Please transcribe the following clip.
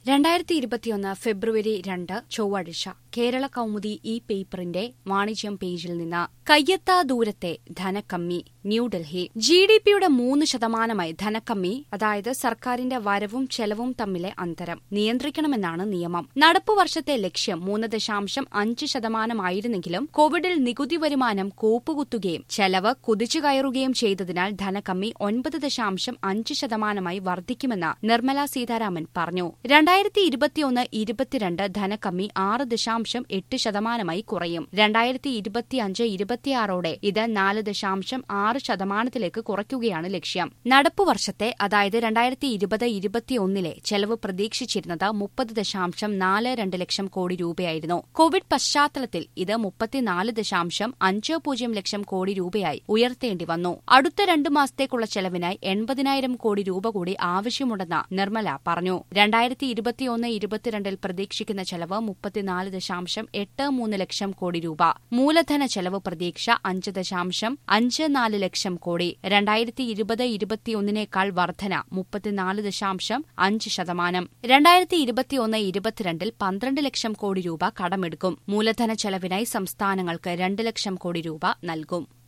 രണ്ടായിരത്തി ഇരുപത്തിയൊന്ന് ഫെബ്രുവരി രണ്ട് ചൊവ്വാഴ്ച കേരള കൗമുദി ഈ പേപ്പറിന്റെ വാണിജ്യം പേജിൽ നിന്ന് കയ്യെത്താ ദൂരത്തെ ധനക്കമ്മി ന്യൂഡൽഹി ജി ഡി പിയുടെ മൂന്ന് ശതമാനമായി ധനക്കമ്മി അതായത് സർക്കാരിന്റെ വരവും ചെലവും തമ്മിലെ അന്തരം നിയന്ത്രിക്കണമെന്നാണ് നിയമം നടപ്പു വർഷത്തെ ലക്ഷ്യം മൂന്ന് ദശാംശം അഞ്ച് ശതമാനമായിരുന്നെങ്കിലും കോവിഡിൽ നികുതി വരുമാനം കൂപ്പുകുത്തുകയും ചെലവ് കുതിച്ചു കയറുകയും ചെയ്തതിനാൽ ധനക്കമ്മി ഒൻപത് ദശാംശം അഞ്ച് ശതമാനമായി വർദ്ധിക്കുമെന്ന് നിർമ്മല സീതാരാമൻ പറഞ്ഞു രണ്ടായിരത്തി ഇരുപത്തിയൊന്ന് ഇരുപത്തിരണ്ട് ധനക്കമ്മി ആറ് ദശാംശം എട്ട് ശതമാനമായി കുറയും രണ്ടായിരത്തി ഇരുപത്തിയഞ്ച് ഇരുപത്തിയാറോടെ ഇത് നാല് ദശാംശം ആറ് ശതമാനത്തിലേക്ക് കുറയ്ക്കുകയാണ് ലക്ഷ്യം നടപ്പു വർഷത്തെ അതായത് രണ്ടായിരത്തി ഇരുപത് ഇരുപത്തിയൊന്നിലെ ചെലവ് പ്രതീക്ഷിച്ചിരുന്നത് മുപ്പത് ദശാംശം നാല് രണ്ട് ലക്ഷം കോടി രൂപയായിരുന്നു കോവിഡ് പശ്ചാത്തലത്തിൽ ഇത് മുപ്പത്തിനാല് ദശാംശം അഞ്ച് പൂജ്യം ലക്ഷം കോടി രൂപയായി ഉയർത്തേണ്ടി വന്നു അടുത്ത രണ്ട് മാസത്തേക്കുള്ള ചെലവിനായി എൺപതിനായിരം കോടി രൂപ കൂടി ആവശ്യമുണ്ടെന്ന് നിർമ്മല പറഞ്ഞു രണ്ടായിരത്തി ഇരുപത്തിയൊന്ന് ഇരുപത്തിരണ്ടിൽ പ്രതീക്ഷിക്കുന്ന ചെലവ് മുപ്പത്തിനാല് ദശാംശം എട്ട് മൂന്ന് ലക്ഷം കോടി രൂപ മൂലധന ചെലവ് പ്രതീക്ഷ അഞ്ച് ദശാംശം അഞ്ച് നാല് ലക്ഷം കോടി രണ്ടായിരത്തി ഇരുപത് ഇരുപത്തിയൊന്നിനേക്കാൾ വർധന മുപ്പത്തിനാല് ദശാംശം അഞ്ച് ശതമാനം രണ്ടായിരത്തി ഇരുപത്തിയൊന്ന് ഇരുപത്തിരണ്ടിൽ പന്ത്രണ്ട് ലക്ഷം കോടി രൂപ കടമെടുക്കും മൂലധന ചെലവിനായി സംസ്ഥാനങ്ങൾക്ക് രണ്ട് ലക്ഷം കോടി രൂപ നൽകും